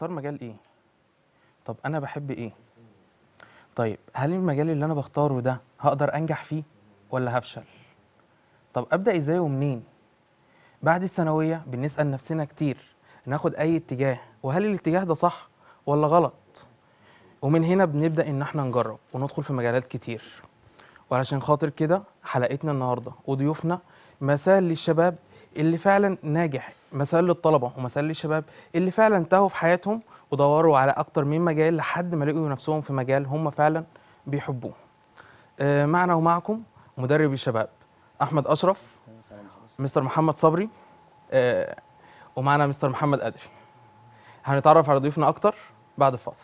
اختار مجال ايه طب انا بحب ايه طيب هل المجال اللي انا بختاره ده هقدر انجح فيه ولا هفشل طب ابدا ازاي ومنين بعد الثانويه بنسال نفسنا كتير ناخد اي اتجاه وهل الاتجاه ده صح ولا غلط ومن هنا بنبدا ان احنا نجرب وندخل في مجالات كتير وعلشان خاطر كده حلقتنا النهارده وضيوفنا مثال للشباب اللي فعلا ناجح مثال للطلبه ومثال للشباب اللي فعلا تاهوا في حياتهم ودوروا على اكتر من مجال لحد ما لقوا نفسهم في مجال هم فعلا بيحبوه آه، معنا ومعكم مدرب الشباب احمد اشرف مستر محمد صبري آه، ومعنا مستر محمد قدري هنتعرف على ضيوفنا اكتر بعد الفاصل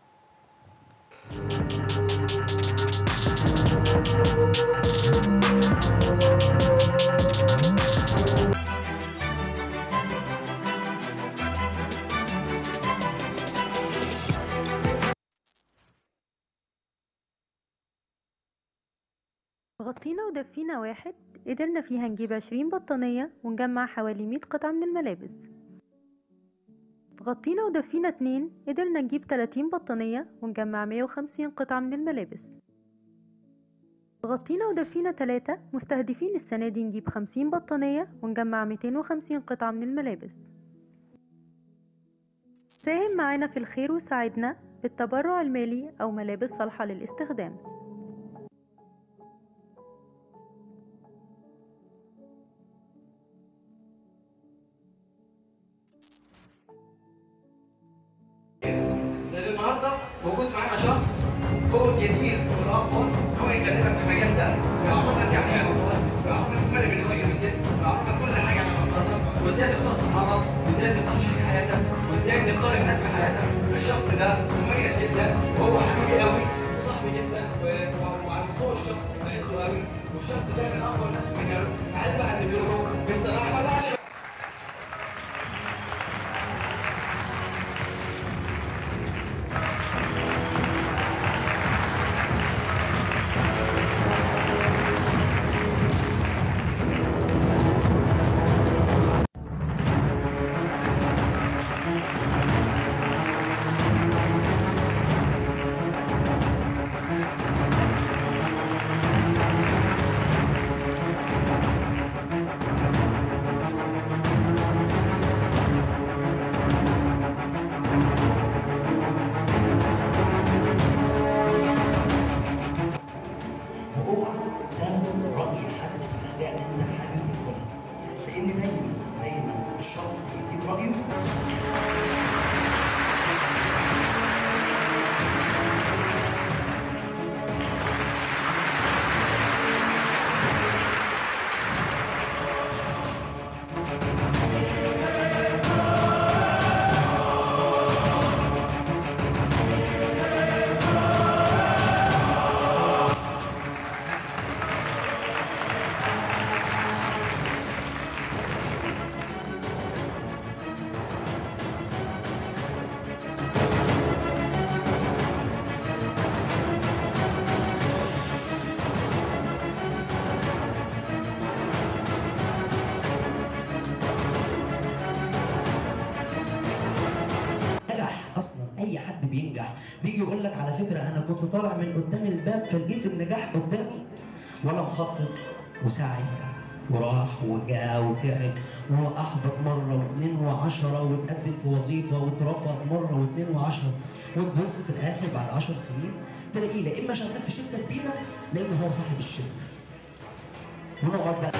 غطينا ودفينا واحد قدرنا فيها نجيب عشرين بطانية ونجمع حوالي مية قطعة من الملابس غطينا ودفينا اتنين قدرنا نجيب تلاتين بطانية ونجمع مية وخمسين قطعة من الملابس غطينا ودفينا تلاتة مستهدفين السنة دي نجيب خمسين بطانية ونجمع ميتين وخمسين قطعة من الملابس ساهم معانا في الخير وساعدنا بالتبرع المالي أو ملابس صالحة للاستخدام لان النهارده موجود معانا شخص هو الجدير والافضل ان هو يكلمك في المجال ده ويعرفك يعني ايه عقوبه ويعرفك الفرق بين الراجل والست ويعرفك كل حاجه عن علاقاتك وازاي تختار صحابك وازاي تختار شريك حياتك وازاي تختار الناس في حياتك الشخص ده مميز جدا وهو حبيبي قوي وصاحبي جدا و- وعلى المستوى الشخصي بحسه قوي والشخص ده من اقوى الناس في مجاله احب اقدم لكم مستر احمد اشرف واوعى تاخد راي حد في الحاجه اللي انت حابب تدخلها لان دايما دايما الشخص اللي يديك رايه نجح اصلا اي حد بينجح بيجي يقول لك على فكره انا كنت طالع من قدام الباب فلقيت النجاح قدامي ولا مخطط وسعي وراح وجا وتعب وهو احبط مره واثنين وعشره وتقدم في وظيفه واترفض مره واثنين وعشره وتبص في الاخر بعد عشر سنين تلاقيه لا اما شغال في شركه كبيره لا اما هو صاحب الشركه ونقعد بقى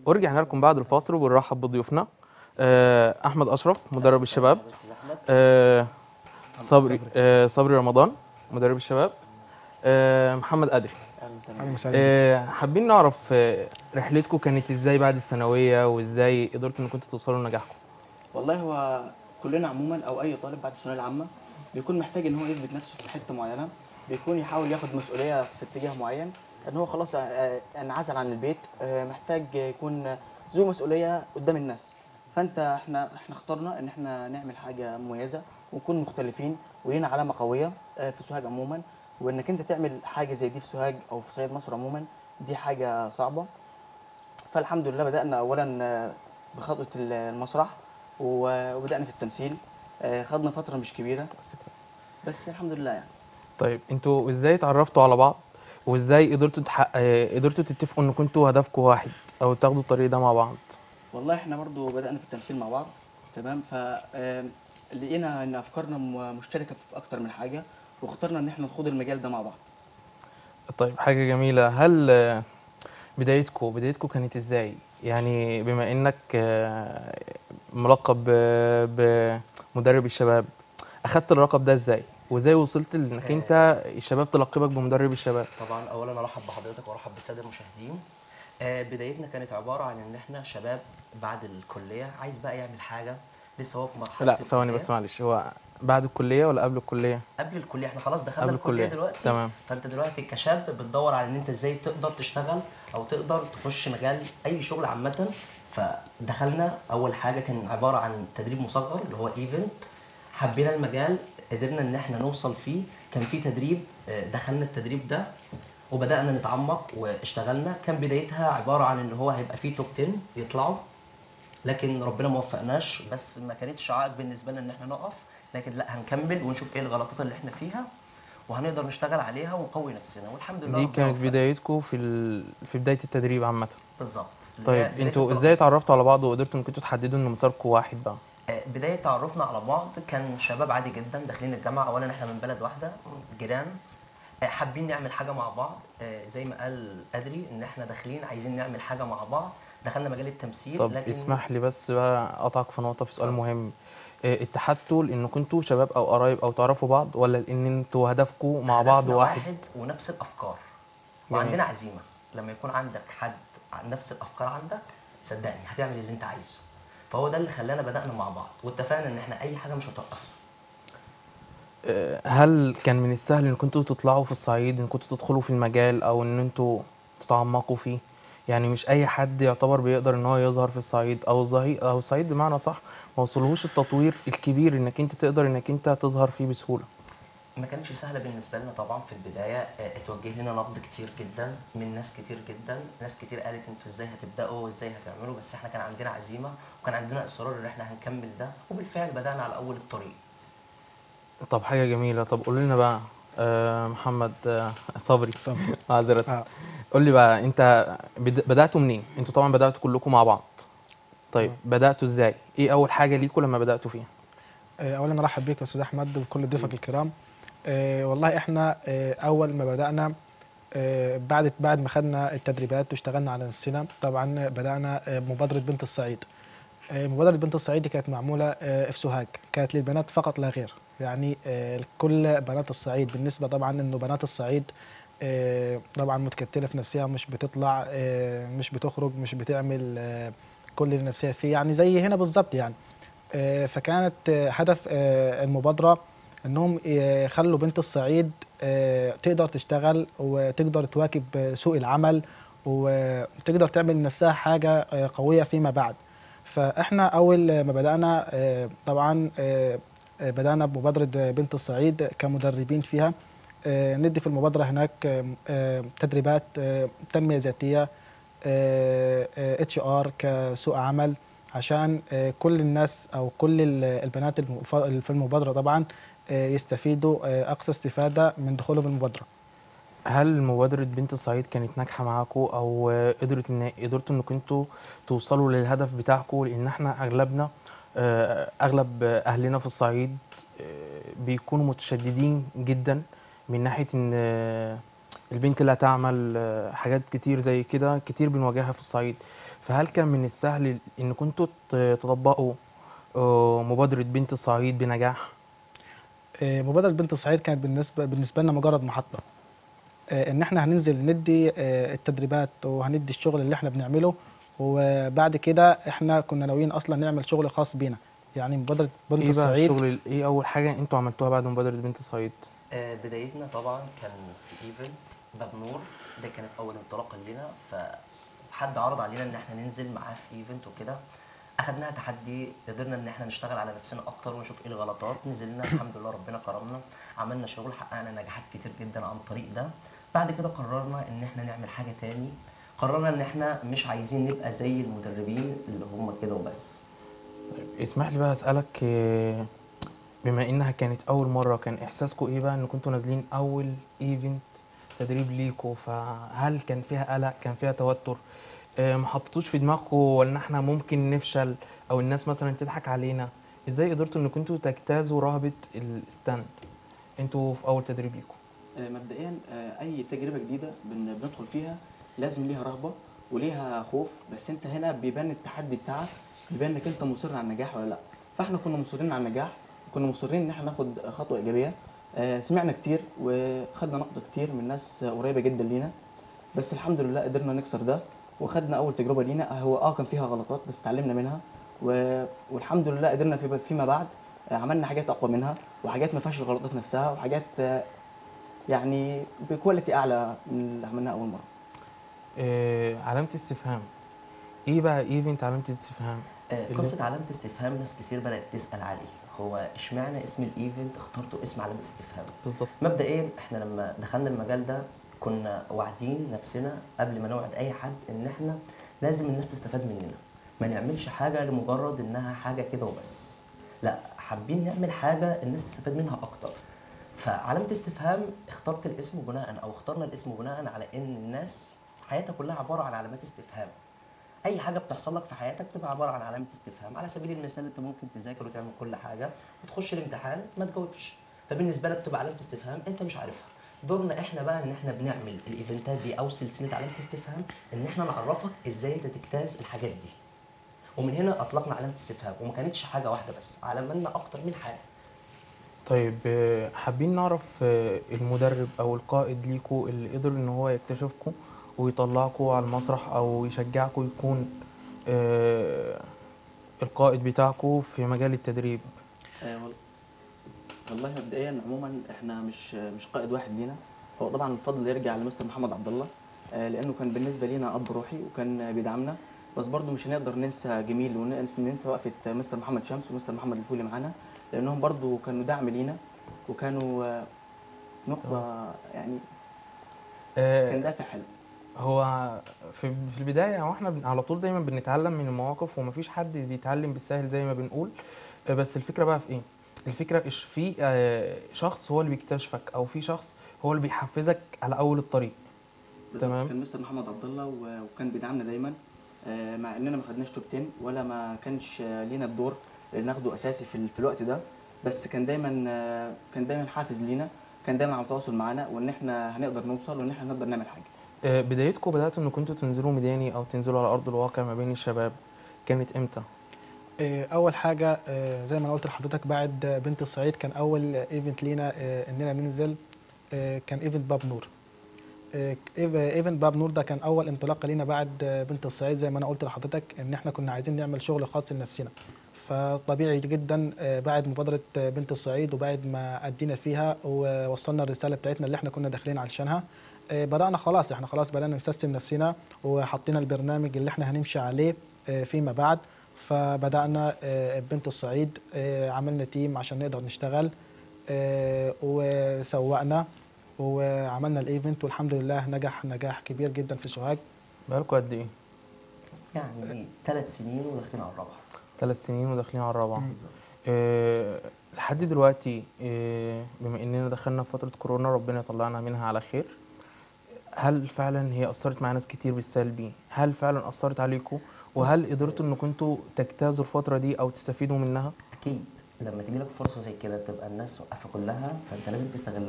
ورجعنا لكم بعد الفاصل وبنرحب بضيوفنا آه، احمد اشرف مدرب الشباب آه، صبري آه، صبري رمضان مدرب الشباب آه، محمد قدري أهلا وسهلا آه، حابين نعرف آه، رحلتكم كانت ازاي بعد الثانويه وازاي قدرتوا انكم توصلوا لنجاحكم والله هو كلنا عموما او اي طالب بعد الثانويه العامه بيكون محتاج ان هو يثبت نفسه في حته معينه بيكون يحاول ياخد مسؤوليه في اتجاه معين ان هو خلاص آه، انعزل عن البيت آه، محتاج يكون ذو مسؤوليه قدام الناس فانت احنا احنا اخترنا ان احنا نعمل حاجه مميزه ونكون مختلفين ولينا علامه قويه آه، في سوهاج عموما وانك انت تعمل حاجه زي دي في سوهاج او في صعيد مصر عموما دي حاجه صعبه فالحمد لله بدانا اولا آه، بخطوه المسرح و- وبدانا في التمثيل آه، خدنا فتره مش كبيره بس الحمد لله يعني طيب انتوا ازاي اتعرفتوا على بعض وازاي قدرتوا تحقق آه، قدرتوا تتفقوا ان كنتوا هدفكم واحد او تاخدوا الطريق ده مع بعض والله احنا برضو بدانا في التمثيل مع بعض تمام ف آه، لقينا ان افكارنا م- مشتركه في اكتر من حاجه واخترنا ان احنا نخوض المجال ده مع بعض طيب حاجة جميلة هل آه، بدايتكم بدايتكم كانت ازاي؟ يعني بما انك آه، ملقب ب- بمدرب الشباب اخدت اللقب ده ازاي؟ وازاي وصلت لانك انت الشباب تلقبك بمدرب الشباب؟ طبعا اولا ارحب بحضرتك وارحب بالساده المشاهدين آه، بدايتنا كانت عباره عن ان احنا شباب بعد الكليه عايز بقى يعمل حاجه لسه هو في مرحله لا ثواني الكلية. بس معلش هو بعد الكلية ولا قبل الكلية؟ قبل الكليه احنا خلاص دخلنا قبل الكليه الكلية. دلوقتي تمام. فانت دلوقتي كشاب بتدور على ان انت ازاي تقدر تشتغل او تقدر تخش مجال اي شغل عامه فدخلنا اول حاجه كان عباره عن تدريب مصغر اللي هو ايفنت حبينا المجال قدرنا ان احنا نوصل فيه كان في تدريب آه، دخلنا التدريب ده وبدانا نتعمق واشتغلنا كان بدايتها عباره عن ان هو هيبقى فيه توب 10 يطلعوا لكن ربنا ما وفقناش بس ما كانتش عائق بالنسبه لنا ان احنا نقف لكن لا هنكمل ونشوف ايه الغلطات اللي احنا فيها وهنقدر نشتغل عليها ونقوي نفسنا والحمد لله دي ربنا كانت وفقنا. بدايتكم في ال... في بداية التدريب عامة بالظبط طيب بداية انتوا التعرف. ازاي اتعرفتوا على بعض وقدرتوا انكم تحددوا ان مساركم واحد بقى؟ آه، بداية تعرفنا على بعض كان شباب عادي جدا داخلين الجامعة أولا إحنا من بلد واحدة جيران آه، حابين نعمل حاجة مع بعض آه، زي ما قال أدري إن إحنا داخلين عايزين نعمل حاجة مع بعض دخلنا مجال التمثيل طب لكن اسمح لي بس بقى اقطعك في نقطه في سؤال مهم إيه، اتحدتوا لانكم انتوا شباب او قرايب او تعرفوا بعض ولا لان انتوا هدفكم مع بعض هدفنا واحد ونفس الأفكار جميل. وعندنا عزيمة لما يكون عندك حد عن نفس الأفكار عندك صدقني هتعمل اللي أنت عايزه فهو ده اللي خلانا بدأنا مع بعض واتفقنا إن إحنا أي حاجة مش هتوقفنا إيه، هل كان من السهل ان كنتوا تطلعوا في الصعيد ان كنتوا تدخلوا في المجال او ان انتوا تتعمقوا فيه يعني مش اي حد يعتبر بيقدر ان هو يظهر في الصعيد او الظهي او الصعيد بمعنى صح ما وصلهوش التطوير الكبير انك انت تقدر انك انت تظهر فيه بسهوله ما كانش سهلة بالنسبة لنا طبعا في البداية آه، اتوجه لنا نقد كتير جدا من ناس كتير جدا ناس كتير قالت انتوا ازاي هتبدأوا وازاي هتعملوا بس احنا كان عندنا عزيمة وكان عندنا اصرار ان احنا هنكمل ده وبالفعل بدأنا على اول الطريق طب حاجه جميله طب قول لنا بقى آه محمد آه صبري صبري. معذره آه. قول لي بقى انت بد- بداتوا منين انتوا طبعا بداتوا كلكم مع بعض طيب بداتوا ازاي ايه اول حاجه ليكوا لما بداتوا فيها آه، اولا ارحب بيك يا استاذ احمد وكل ضيوفك الكرام آه، والله احنا آه، اول ما بدانا آه، بعد بعد ما خدنا التدريبات واشتغلنا على نفسنا طبعا بدانا آه، مبادره بنت الصعيد آه، مبادره بنت الصعيد دي كانت معموله آه، في سوهاج كانت للبنات فقط لا غير يعني آه، كل بنات الصعيد بالنسبه طبعا انه بنات الصعيد آه، طبعا متكتله في نفسها مش بتطلع آه، مش بتخرج مش بتعمل آه، كل اللي نفسها فيه يعني زي هنا بالظبط يعني آه، فكانت آه، هدف آه، المبادرة انهم يخلوا بنت الصعيد آه، تقدر تشتغل وتقدر تواكب آه، سوق العمل وتقدر تعمل لنفسها حاجة آه، قوية فيما بعد فاحنا اول ما بدأنا آه، طبعا آه، آه، بدأنا بمبادرة بنت الصعيد كمدربين فيها آه، ندي في المبادرة هناك آه، آه، تدريبات آه، تنمية ذاتية اتش ار كسوق عمل عشان آه، كل الناس او كل ال- البنات المف- اللي في المبادره طبعا آه، يستفيدوا آه، اقصى استفاده من دخولهم المبادره هل مبادره بنت الصعيد كانت ناجحه معاكم او آه، قدرت ان قدرتوا انكم انتوا توصلوا للهدف بتاعكم لان احنا اغلبنا آه، اغلب آه، اهلنا في الصعيد آه، بيكونوا متشددين جدا من ناحيه ان آه، البنت اللي هتعمل آه، حاجات كتير زي كده كتير بنواجهها في الصعيد فهل كان من السهل ان كنتوا ت- تطبقوا آه، مبادرة بنت الصعيد بنجاح آه، مبادرة بنت الصعيد كانت بالنسبة بالنسبة لنا مجرد محطة آه، إن إحنا هننزل ندي آه، التدريبات وهندي الشغل اللي إحنا بنعمله وبعد كده إحنا كنا ناويين أصلا نعمل شغل خاص بينا يعني مبادرة بنت ايه بقى الصعيد الشغل ايه اول حاجة انتوا عملتوها بعد مبادرة بنت الصعيد آه، بدايتنا طبعا كان في ايفنت باب نور ده كانت اول انطلاقه لينا فحد عرض علينا ان احنا ننزل معاه في ايفنت وكده اخدناها تحدي قدرنا ان احنا نشتغل على نفسنا اكتر ونشوف ايه الغلطات نزلنا الحمد لله ربنا كرمنا عملنا شغل حققنا نجاحات كتير جدا عن طريق ده بعد كده قررنا ان احنا نعمل حاجه تاني قررنا ان احنا مش عايزين نبقى زي المدربين اللي هم كده وبس اسمح لي بقى اسالك آه، بما انها كانت اول مره كان احساسكم ايه بقى ان كنتوا نازلين اول ايفنت تدريب ليكوا فهل كان فيها قلق كان فيها توتر آه، ما حطيتوش في دماغكم ولا احنا ممكن نفشل او الناس مثلا تضحك علينا ازاي قدرتوا ان كنتوا تجتازوا رهبه الستاند انتوا في اول تدريب ليكوا آه، مبدئيا آه، اي تجربه جديده بن- بندخل فيها لازم ليها رهبه وليها خوف بس انت هنا بيبان التحدي بتاعك بيبان انك انت مصر على النجاح ولا لا فاحنا كنا مصرين على النجاح كنا مصرين ان احنا ناخد خطوه ايجابيه آه، سمعنا كتير وخدنا نقد كتير من ناس قريبه جدا لينا بس الحمد لله قدرنا نكسر ده وخدنا اول تجربه لينا هو اه كان فيها غلطات بس اتعلمنا منها و... والحمد لله قدرنا في فيما بعد آه، عملنا حاجات اقوى منها وحاجات ما فيهاش الغلطات نفسها وحاجات آه، يعني بكواليتي اعلى من اللي عملناها اول مره آه، علامه استفهام ايه بقى ايفنت علامه استفهام آه، اللي- قصة علامة استفهام ناس كتير بدأت تسأل عليه هو اشمعنى اسم الايفنت اخترتوا اسم علامة استفهام بالظبط مبدئيا احنا لما دخلنا المجال ده كنا واعدين نفسنا قبل ما نوعد اي حد ان احنا لازم الناس تستفاد مننا ما نعملش حاجة لمجرد انها حاجة كده وبس لا حابين نعمل حاجة الناس تستفاد منها اكتر فعلامة استفهام اخترت الاسم بناء او اخترنا الاسم بناء على ان الناس حياتها كلها عبارة عن علامات استفهام اي حاجه بتحصل لك في حياتك بتبقى عباره عن علامه استفهام على سبيل المثال انت ممكن تذاكر وتعمل كل حاجه وتخش الامتحان ما تجاوبش فبالنسبه لك بتبقى علامه استفهام انت مش عارفها دورنا احنا بقى ان احنا بنعمل الايفنتات دي او سلسله علامه استفهام ان احنا نعرفك ازاي انت تجتاز الحاجات دي ومن هنا اطلقنا علامه استفهام وما كانتش حاجه واحده بس عملنا اكتر من حاجه طيب آه، حابين نعرف آه، المدرب او القائد ليكوا اللي قدر ان هو يكتشفكم ويطلعكوا على المسرح او يشجعكوا يكون آه، القائد بتاعكوا في مجال التدريب آه، وال- والله مبدئيا عموما احنا مش مش قائد واحد لينا هو طبعا الفضل يرجع لمستر محمد عبد الله آه، لانه كان بالنسبه لينا اب روحي وكان بيدعمنا بس برضه مش هنقدر ننسى جميل وننسى ننسى وقفه مستر محمد شمس ومستر محمد الفولي معانا لانهم برضه كانوا دعم لينا وكانوا آه، نقطه يعني آه، كان دافع حلو هو في في البداية هو احنا بن- على طول دايما بنتعلم من المواقف ومفيش حد بيتعلم بالسهل زي ما بنقول آه، بس الفكرة بقى في ايه؟ الفكرة إيش في آه، شخص هو اللي بيكتشفك او في شخص هو اللي بيحفزك على اول الطريق بالظبط. تمام. كان مستر محمد عبد الله و- وكان بيدعمنا دايما آه، مع اننا ما خدناش توب 10 ولا ما كانش آه، لينا الدور اللي ناخده اساسي في ال- في الوقت ده بس كان دايما آه، كان دايما حافز لينا كان دايما على تواصل معانا وان احنا هنقدر نوصل وان احنا هنقدر نعمل حاجه آه، بدايتكم بدأتوا ان كنتوا تنزلوا ميداني او تنزلوا على ارض الواقع ما بين الشباب كانت امتى؟ آه، اول حاجه آه، زي ما انا قلت لحضرتك بعد آه، بنت الصعيد كان اول ايفنت لينا آه، اننا ننزل آه، كان ايفنت باب نور آه، إيف- ايفنت باب نور ده كان اول انطلاقه لينا بعد آه، بنت الصعيد زي ما انا قلت لحضرتك ان احنا كنا عايزين نعمل شغل خاص لنفسنا فطبيعي جدا آه، بعد مبادره آه، بنت الصعيد وبعد ما ادينا فيها ووصلنا الرساله بتاعتنا اللي احنا كنا داخلين علشانها آه، بدانا خلاص احنا خلاص بدانا نسيستم نفسنا وحطينا البرنامج اللي احنا هنمشي عليه آه، فيما بعد فبدانا آه، بنت الصعيد آه، عملنا تيم عشان نقدر نشتغل آه، وسوقنا وعملنا الايفنت والحمد لله نجح نجاح كبير جدا في سوهاج بقالكم قد ايه؟ يعني ثلاث سنين وداخلين على الرابعه ثلاث سنين وداخلين على الرابعة آه، لحد دلوقتي آه، بما اننا دخلنا في فترة كورونا ربنا يطلعنا منها على خير هل فعلا هي اثرت مع ناس كتير بالسلبي هل فعلا اثرت عليكم وهل قدرتوا ان كنتوا تجتازوا الفترة دي او تستفيدوا منها اكيد لما تيجي لك فرصه زي كده تبقى الناس واقفه كلها فانت لازم تستغلها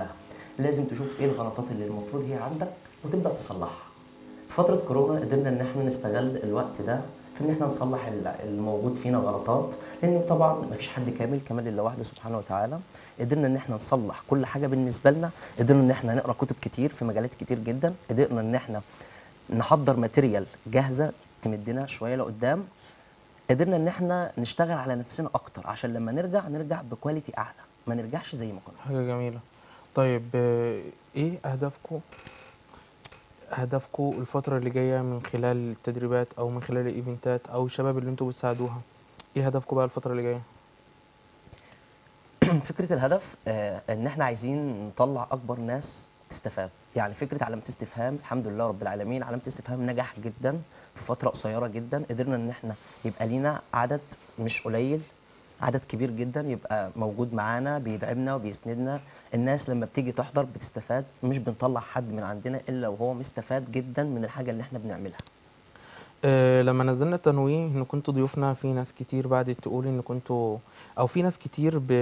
لازم تشوف ايه الغلطات اللي المفروض هي عندك وتبدا تصلحها في فتره كورونا قدرنا ان احنا نستغل الوقت ده في ان احنا نصلح ال- الموجود فينا غلطات لان طبعا مفيش حد كامل كمال لله وحده سبحانه وتعالى قدرنا ان احنا نصلح كل حاجه بالنسبه لنا قدرنا ان احنا نقرا كتب كتير في مجالات كتير جدا قدرنا ان احنا نحضر ماتيريال جاهزه تمدنا شويه لقدام قدرنا ان احنا نشتغل على نفسنا اكتر عشان لما نرجع نرجع بكواليتي اعلى ما نرجعش زي ما كنا حاجة جميلة طيب آه، ايه اهدافكم اهدافكم الفترة اللي جاية من خلال التدريبات او من خلال الايفنتات او الشباب اللي انتوا بتساعدوها ايه هدفكم بقى الفترة اللي جاية فكره الهدف آه، ان احنا عايزين نطلع اكبر ناس تستفاد يعني فكره علامه استفهام الحمد لله رب العالمين علامه استفهام نجح جدا في فتره قصيره جدا قدرنا ان احنا يبقى لينا عدد مش قليل عدد كبير جدا يبقى موجود معانا بيدعمنا وبيسندنا الناس لما بتيجي تحضر بتستفاد مش بنطلع حد من عندنا الا وهو مستفاد جدا من الحاجه اللي احنا بنعملها آه لما نزلنا التنويه ان كنتوا ضيوفنا في ناس كتير بعد تقول ان كنتوا او في ناس كتير ب...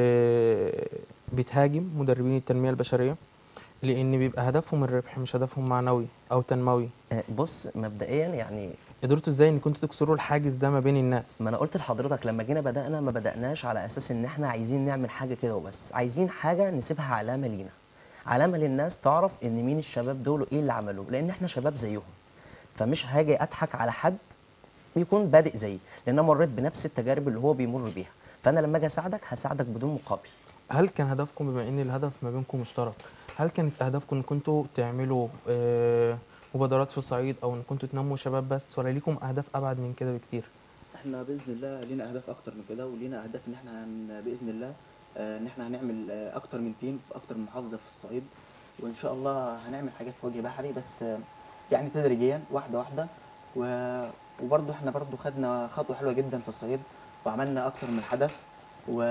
بتهاجم مدربين التنمية البشرية لان بيبقى هدفهم الربح مش هدفهم معنوي او تنموي آه، بص مبدئيا يعني قدرتوا ازاي ان كنتوا تكسروا الحاجز ده ما بين الناس ما انا قلت لحضرتك لما جينا بدأنا ما بدأناش على اساس ان احنا عايزين نعمل حاجة كده وبس عايزين حاجة نسيبها علامة لينا علامة للناس تعرف ان مين الشباب دول وايه اللي عملوه لان احنا شباب زيهم فمش هاجي اضحك على حد يكون بادئ زيي لان انا مريت بنفس التجارب اللي هو بيمر بيها فانا لما اجي اساعدك هساعدك بدون مقابل هل كان هدفكم بما ان الهدف ما بينكم مشترك هل كانت اهدافكم ان كنتوا تعملوا آه، مبادرات في الصعيد او ان كنتوا تنموا شباب بس ولا ليكم اهداف ابعد من كده بكتير احنا باذن الله لينا اهداف اكتر من كده ولينا اهداف ان احنا هن باذن الله آه، ان احنا هنعمل آه، اكتر من تيم في اكتر من محافظه في الصعيد وان شاء الله هنعمل حاجات في وجه بحري بس آه، يعني تدريجيا واحده واحده و- وبرضه احنا برضه خدنا خطوه حلوه جدا في الصعيد وعملنا اكتر من حدث و...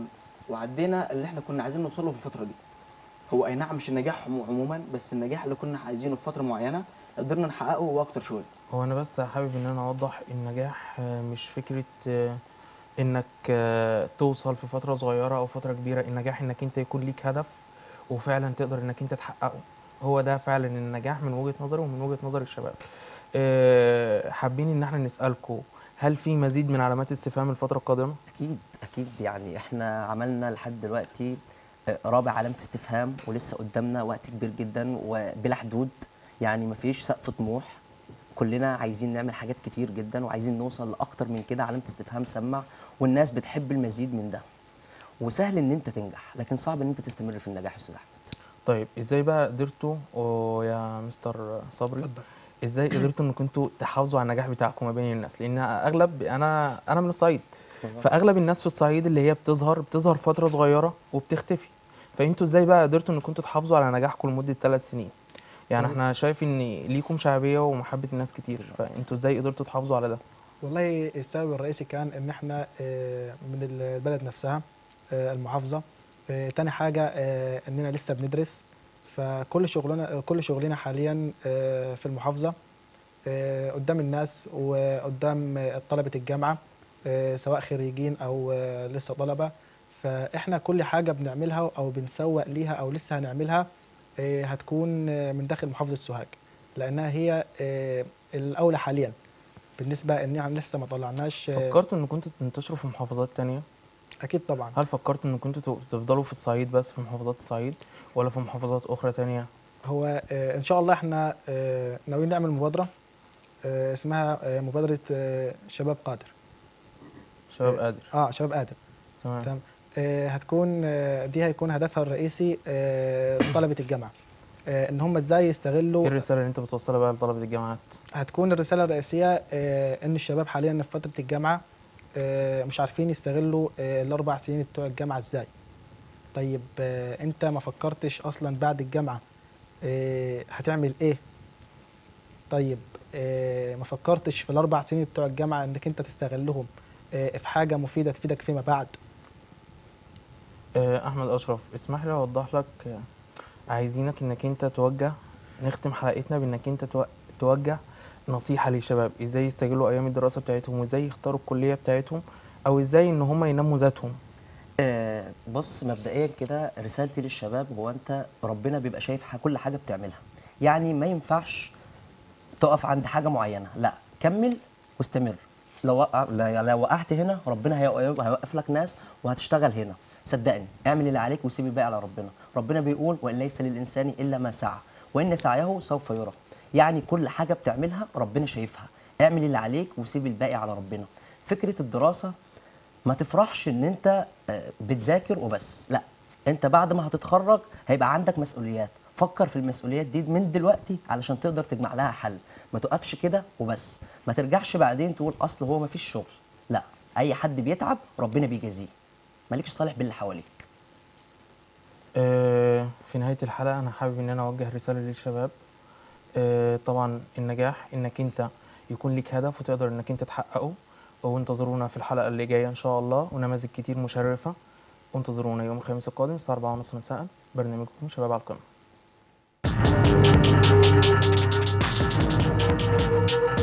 وعدينا اللي احنا كنا عايزين نوصله في الفتره دي هو اي نعم مش النجاح عمو- عموما بس النجاح اللي كنا عايزينه في فتره معينه قدرنا نحققه واكتر شويه هو انا بس حابب ان انا اوضح النجاح آه، مش فكره آه، انك آه، توصل في فتره صغيره او فتره كبيره النجاح انك انت يكون ليك هدف وفعلا تقدر انك انت تحققه هو ده فعلا النجاح من وجهه نظري ومن وجهه نظر الشباب آه، حابين ان احنا نسالكم هل في مزيد من علامات استفهام الفتره القادمه اكيد اكيد يعني احنا عملنا لحد دلوقتي آه، رابع علامه استفهام ولسه قدامنا وقت كبير جدا وبلا حدود يعني مفيش سقف طموح كلنا عايزين نعمل حاجات كتير جدا وعايزين نوصل لاكتر من كده علامه استفهام سمع والناس بتحب المزيد من ده وسهل ان انت تنجح لكن صعب ان انت تستمر في النجاح يا استاذ احمد طيب ازاي بقى قدرتوا أوه يا مستر صبري اتفضل ازاي قدرتوا ان كنتوا تحافظوا على النجاح بتاعكم ما بين الناس لان اغلب انا انا من الصعيد فاغلب الناس في الصعيد اللي هي بتظهر بتظهر فتره صغيره وبتختفي فانتوا ازاي بقى قدرتوا ان كنتوا تحافظوا على نجاحكم لمده ثلاث سنين يعني والله- احنا شايف ان ليكم شعبيه ومحبه الناس كتير فانتوا ازاي قدرتوا تحافظوا على ده والله السبب الرئيسي كان ان احنا آه، من البلد نفسها آه، المحافظه آه، تاني حاجه آه، اننا لسه بندرس فكل شغلنا كل شغلنا حاليا آه، في المحافظه آه، قدام الناس وقدام آه، طلبه الجامعه آه، سواء خريجين او آه، لسه طلبه فاحنا كل حاجه بنعملها او بنسوق ليها او لسه هنعملها آه، هتكون آه، من داخل محافظه سوهاج لانها هي آه، الاولى حاليا بالنسبه ان يعني لسه ما طلعناش آه، فكرتوا ان كنتوا تنتشروا في محافظات تانية اكيد طبعا هل فكرتوا ان كنتوا تو- تفضلوا في الصعيد بس في محافظات الصعيد ولا في محافظات اخرى تانية هو آه، ان شاء الله احنا آه، ناويين نعمل مبادره آه، اسمها آه، مبادره آه، شباب قادر شباب آه، قادر اه شباب قادر تمام تمام آه، هتكون آه، دي هيكون هدفها الرئيسي آه، طلبه الجامعه آه، ان هم ازاي ايه يستغلوا الرساله اللي انت بتوصلها بقى لطلبه الجامعات هتكون الرساله الرئيسيه آه، ان الشباب حاليا في فتره الجامعه آه، مش عارفين يستغلوا آه، الاربع سنين بتوع الجامعه ازاي طيب آه، انت ما فكرتش اصلا بعد الجامعه آه، هتعمل ايه طيب آه، ما فكرتش في الاربع سنين بتوع الجامعه انك انت تستغلهم آه، في حاجه مفيده تفيدك فيما بعد آه، احمد اشرف اسمح لي اوضح لك آه، عايزينك انك انت توجه نختم حلقتنا بانك انت تو- توجه نصيحه للشباب ازاي يستغلوا ايام الدراسه بتاعتهم وازاي يختاروا الكليه بتاعتهم او ازاي ان هم ينموا ذاتهم آه، بص مبدئيا كده رسالتي للشباب هو انت ربنا بيبقى شايف ح- كل حاجه بتعملها يعني ما ينفعش تقف عند حاجه معينه لا كمل واستمر لو وقع لا- لو وقعت هنا ربنا هيوقف هيوقف لك ناس وهتشتغل هنا صدقني اعمل اللي عليك وسيب الباقي على ربنا ربنا بيقول وان ليس للانسان الا ما سعى وان سعيه سوف يرى يعني كل حاجه بتعملها ربنا شايفها اعمل اللي عليك وسيب الباقي على ربنا فكره الدراسه ما تفرحش ان انت آه، بتذاكر وبس لا انت بعد ما هتتخرج هيبقى عندك مسؤوليات فكر في المسؤوليات دي من دلوقتي علشان تقدر تجمع لها حل ما تقفش كده وبس ما ترجعش بعدين تقول اصل هو ما فيش شغل لا اي حد بيتعب ربنا بيجازيه مالكش صالح باللي حواليك آه، في نهاية الحلقة أنا حابب إن أنا أوجه رسالة للشباب آه، طبعا النجاح إنك أنت يكون لك هدف وتقدر إنك أنت تحققه وانتظرونا في الحلقة اللي جاية إن شاء الله ونماذج كتير مشرفة وانتظرونا يوم الخميس القادم الساعة 4:30 مساء برنامجكم شباب على القمة